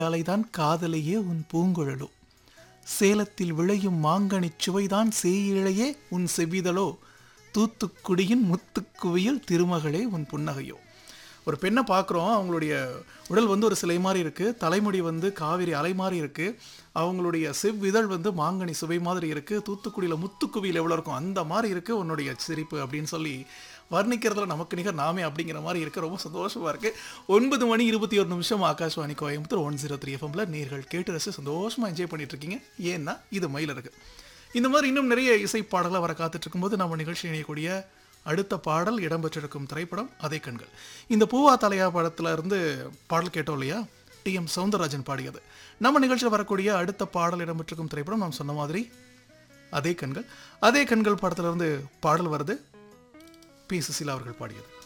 அலைதான் காதலையே உன் பூங்குழலோ சேலத்தில் விளையும் மாங்கனிச் சுவைதான் சேயிழையே உன் செவ்விதழோ தூத்துக்குடியின் முத்துக்குவியல் திருமகளே உன் புன்னகையோ ஒரு பெண்ணை பார்க்குறோம் அவங்களுடைய உடல் வந்து ஒரு சிலை மாதிரி இருக்குது தலைமுடி வந்து காவிரி அலை மாதிரி இருக்குது அவங்களுடைய செவ்விதழ் வந்து மாங்கனி சுவை மாதிரி இருக்குது தூத்துக்குடியில் முத்துக்குவியில் எவ்வளோ இருக்கும் அந்த மாதிரி இருக்குது உன்னுடைய சிரிப்பு அப்படின்னு சொல்லி வர்ணிக்கிறதுல நமக்கு நிகர் நாமே அப்படிங்கிற மாதிரி இருக்குது ரொம்ப சந்தோஷமாக இருக்குது ஒன்பது மணி இருபத்தி ஒரு நிமிஷம் Akashvani Coimbatore one zero three எஃப்எம்ல நேர்கள் கேட்டு ரசித்து சந்தோஷமாக என்ஜாய் பண்ணிட்டு இருக்கீங்க ஏன்னா இது மயில் இருக்குது இந்த மாதிரி இன்னும் நிறைய இசை பாடல்கள் வர காத்துட்டு இருக்கும்போது நம்ம நிகழ்ச்சி இணையக்கூடிய அடுத்த பாடல் இடம்பெற்றிருக்கும் திரைப்படம் அதே கண்கள் இந்த பூவா தலையா படத்துல இருந்து பாடல் கேட்டோம் இல்லையா டி எம் சவுந்தரராஜன் பாடியது நம்ம நிகழ்ச்சியில் வரக்கூடிய அடுத்த பாடல் இடம்பெற்றிருக்கும் திரைப்படம் நாம் சொன்ன மாதிரி அதே கண்கள் அதே கண்கள் படத்துல இருந்து பாடல் வருது பி சுசீலா அவர்கள் பாடியது